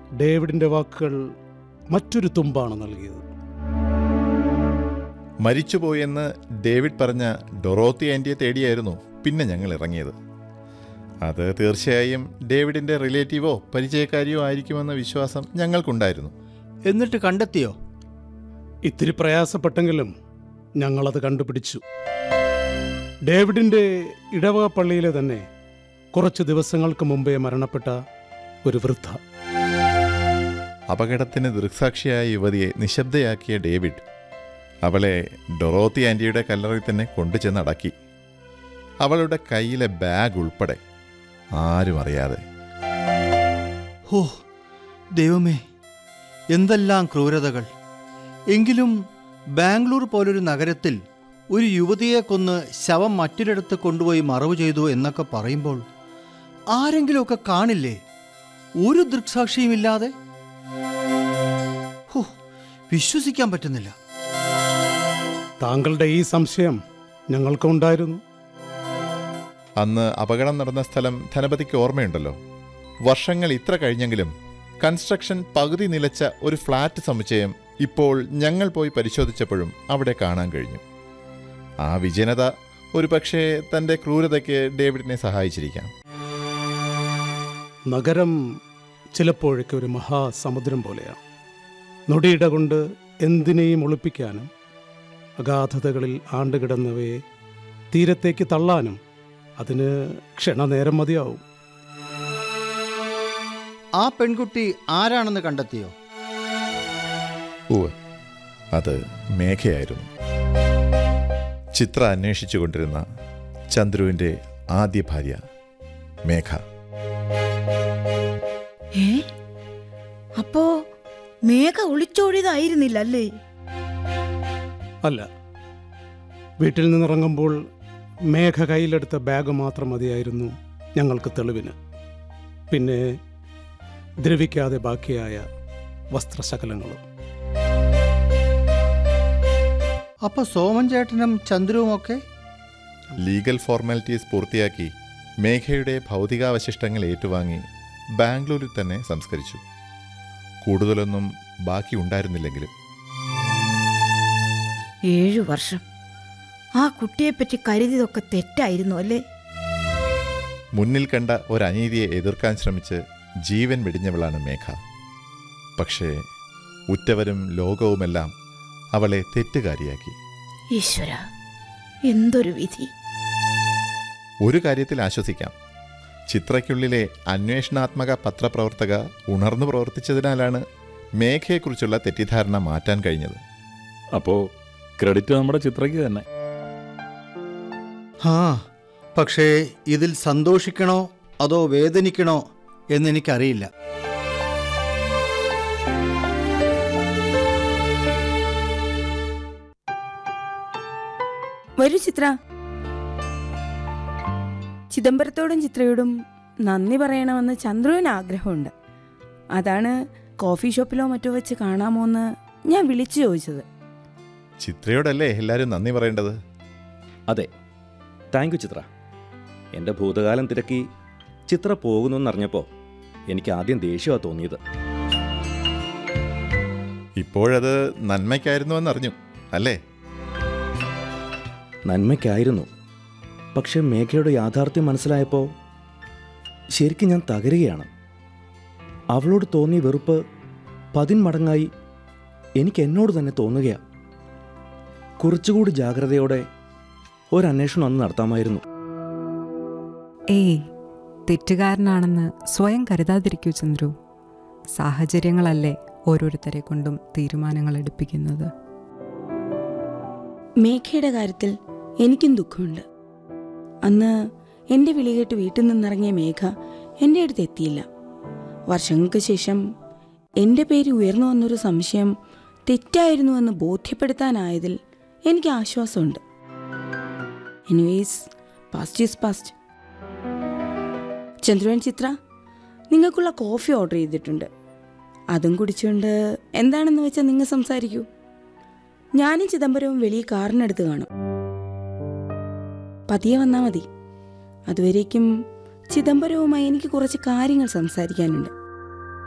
ഡേവിഡിന്റെ വാക്കുകൾ മറ്റൊരു തുമ്പാണ് നൽകിയത് മരിച്ചുപോയെന്ന് ഡേവിഡ് പറഞ്ഞ ഡൊറോത്തി ആൻറ്റിയെ തേടിയായിരുന്നു പിന്നെ ഞങ്ങൾ ഇറങ്ങിയത് അത് തീർച്ചയായും ഡേവിഡിൻ്റെ റിലേറ്റീവോ പരിചയക്കാരിയോ ആയിരിക്കുമെന്ന വിശ്വാസം ഞങ്ങൾക്കുണ്ടായിരുന്നു എന്നിട്ട് കണ്ടെത്തിയോ ഇത്തിരി പ്രയാസപ്പെട്ടെങ്കിലും ഞങ്ങളത് കണ്ടുപിടിച്ചു ഡേവിഡിന്റെ ഇടവക പള്ളിയിലെ തന്നെ കുറച്ച് ദിവസങ്ങൾക്ക് മുമ്പേ മരണപ്പെട്ട ഒരു വൃദ്ധ അപകടത്തിന് ദൃക്സാക്ഷിയായ യുവതിയെ നിശബ്ദയാക്കിയ ഡേവിഡ് അവളെ ഡൊറോത്തി ആൻറ്റിയുടെ കല്ലറയിൽ തന്നെ കൊണ്ടുചെന്ന് അടക്കി അവളുടെ കയ്യിലെ ബാഗ് ഉൾപ്പെടെ ആരും അറിയാതെ ഹോ ദൈവമേ എന്തെല്ലാം ക്രൂരതകൾ എങ്കിലും ബാംഗ്ലൂർ പോലൊരു നഗരത്തിൽ ഒരു യുവതിയെ കൊന്ന് ശവം മറ്റൊരിടത്ത് കൊണ്ടുപോയി മറവ് ചെയ്തു എന്നൊക്കെ പറയുമ്പോൾ ആരെങ്കിലുമൊക്കെ കാണില്ലേ ഒരു ദൃക്സാക്ഷിയുമില്ലാതെ ഹോ വിശ്വസിക്കാൻ പറ്റുന്നില്ല താങ്കളുടെ ഈ സംശയം ഞങ്ങൾക്കുണ്ടായിരുന്നു അന്ന് അപകടം നടന്ന സ്ഥലം ധനപതിക്ക് ഓർമ്മയുണ്ടല്ലോ വർഷങ്ങൾ ഇത്ര കഴിഞ്ഞെങ്കിലും കൺസ്ട്രക്ഷൻ പകുതി നിലച്ച ഒരു ഫ്ലാറ്റ് സമുച്ചയം ഇപ്പോൾ ഞങ്ങൾ പോയി പരിശോധിച്ചപ്പോഴും അവിടെ കാണാൻ കഴിഞ്ഞു ആ വിജനത ഒരു പക്ഷേ തൻ്റെ ക്രൂരതയ്ക്ക് ഡേവിഡിനെ സഹായിച്ചിരിക്കാം നഗരം ചിലപ്പോഴൊക്കെ ഒരു മഹാസമുദ്രം പോലെയാണ് നൊടിയിട കൊണ്ട് എന്തിനേയും ഒളിപ്പിക്കാനും അഗാധതകളിൽ ആണ്ടുകിടന്നവയെ തീരത്തേക്ക് തള്ളാനും അതിന് ക്ഷണനേരം മതിയാവും ആ പെൺകുട്ടി ആരാണെന്ന് കണ്ടെത്തിയോ ഉവ് അത് മേഘയായിരുന്നു ചിത്ര അന്വേഷിച്ചുകൊണ്ടിരുന്ന ചന്ദ്രുവിൻ്റെ ആദ്യ ഭാര്യ മേഘ ഏ അപ്പോ മേഘ ഒളിച്ചോടിയതായിരുന്നില്ലല്ലേ അല്ല വീട്ടിൽ നിന്നിറങ്ങുമ്പോൾ മേഘ കയ്യിലെടുത്ത ബാഗ് മാത്രം മതിയായിരുന്നു ഞങ്ങൾക്ക് തെളിവിന് പിന്നെ ദ്രവിക്കാതെ ബാക്കിയായ വസ്ത്രശകലങ്ങളും അപ്പൊ സോമൻ ചേട്ടനും ചന്ദ്രുവുമൊക്കെ ലീഗൽ ഫോർമാലിറ്റീസ് പൂർത്തിയാക്കി മേഘയുടെ ഭൗതികാവശിഷ്ടങ്ങൾ ഏറ്റുവാങ്ങി ബാംഗ്ലൂരിൽ തന്നെ സംസ്കരിച്ചു കൂടുതലൊന്നും ബാക്കി ഉണ്ടായിരുന്നില്ലെങ്കിലും ഏഴു വർഷം ആ കുട്ടിയെപ്പറ്റി കരുതിയതൊക്കെ തെറ്റായിരുന്നു അല്ലേ മുന്നിൽ കണ്ട ഒരനീതിയെ എതിർക്കാൻ ശ്രമിച്ച് ജീവൻ വെടിഞ്ഞവളാണ് മേഘ പക്ഷേ ഉറ്റവരും ലോകവുമെല്ലാം അവളെ തെറ്റുകാരിയാക്കി ഈശ്വര എന്തൊരു വിധി ഒരു കാര്യത്തിൽ ആശ്വസിക്കാം ചിത്രയ്ക്കുള്ളിലെ അന്വേഷണാത്മക പത്രപ്രവർത്തക ഉണർന്നു പ്രവർത്തിച്ചതിനാലാണ് മേഘയെക്കുറിച്ചുള്ള തെറ്റിദ്ധാരണ മാറ്റാൻ കഴിഞ്ഞത് അപ്പോ ക്രെഡിറ്റ് നമ്മുടെ ചിത്രയ്ക്ക് തന്നെ ആ പക്ഷേ ഇതിൽ സന്തോഷിക്കണോ അതോ വേദനിക്കണോ എന്നെനിക്കറിയില്ല വരൂ ചിത്ര ചിദംബരത്തോടും ചിത്രയോടും നന്ദി പറയണമെന്ന് ചന്ദ്രുവിന് ആഗ്രഹമുണ്ട് അതാണ് കോഫി ഷോപ്പിലോ മറ്റോ വെച്ച് കാണാമോ എന്ന് ഞാൻ വിളിച്ചു ചോദിച്ചത് ചിത്രയോടല്ലേ എല്ലാവരും നന്ദി പറയേണ്ടത് അതെ താങ്ക് യു ചിത്ര എൻ്റെ ഭൂതകാലം തിരക്കി ചിത്ര പോകുന്നെന്നറിഞ്ഞപ്പോൾ എനിക്ക് ആദ്യം ദേഷ്യമാണ് തോന്നിയത് ഇപ്പോഴത് നന്മയ്ക്കായിരുന്നുവെന്നറിഞ്ഞു അല്ലേ നന്മയ്ക്കായിരുന്നു പക്ഷെ മേഘയുടെ യാഥാർത്ഥ്യം മനസ്സിലായപ്പോൾ ശരിക്കും ഞാൻ തകരുകയാണ് അവളോട് തോന്നിയ വെറുപ്പ് പതിന്മടങ്ങായി എനിക്ക് എന്നോട് തന്നെ തോന്നുകയാണ് കുറച്ചുകൂടി ജാഗ്രതയോടെ ഒരന്വേഷണം അന്ന് നടത്താമായിരുന്നു ഏയ് തെറ്റുകാരനാണെന്ന് സ്വയം കരുതാതിരിക്കൂ ചന്ദ്രു സാഹചര്യങ്ങളല്ലേ ഓരോരുത്തരെ കൊണ്ടും തീരുമാനങ്ങൾ എടുപ്പിക്കുന്നത് മേഘയുടെ കാര്യത്തിൽ എനിക്കും ദുഃഖമുണ്ട് അന്ന് എൻ്റെ വിളി കേട്ട് വീട്ടിൽ നിന്നിറങ്ങിയ മേഘ എൻ്റെ അടുത്ത് എത്തിയില്ല വർഷങ്ങൾക്ക് ശേഷം എൻ്റെ പേര് ഉയർന്നു വന്നൊരു സംശയം തെറ്റായിരുന്നുവെന്ന് ബോധ്യപ്പെടുത്താനായതിൽ എനിക്ക് ആശ്വാസമുണ്ട് എനിവേസ് പാസ്റ്റ് ഈസ് പാസ്റ്റ് ചന്ദ്രുവൻ ചിത്ര നിങ്ങൾക്കുള്ള കോഫി ഓർഡർ ചെയ്തിട്ടുണ്ട് അതും കുടിച്ചുകൊണ്ട് എന്താണെന്ന് വെച്ചാൽ നിങ്ങൾ സംസാരിക്കൂ ഞാനും ചിദംബരവും വെളിയിൽ കാറിനടുത്ത് കാണും പതിയെ വന്നാൽ മതി അതുവരേക്കും ചിദംബരവുമായി എനിക്ക് കുറച്ച് കാര്യങ്ങൾ സംസാരിക്കാനുണ്ട്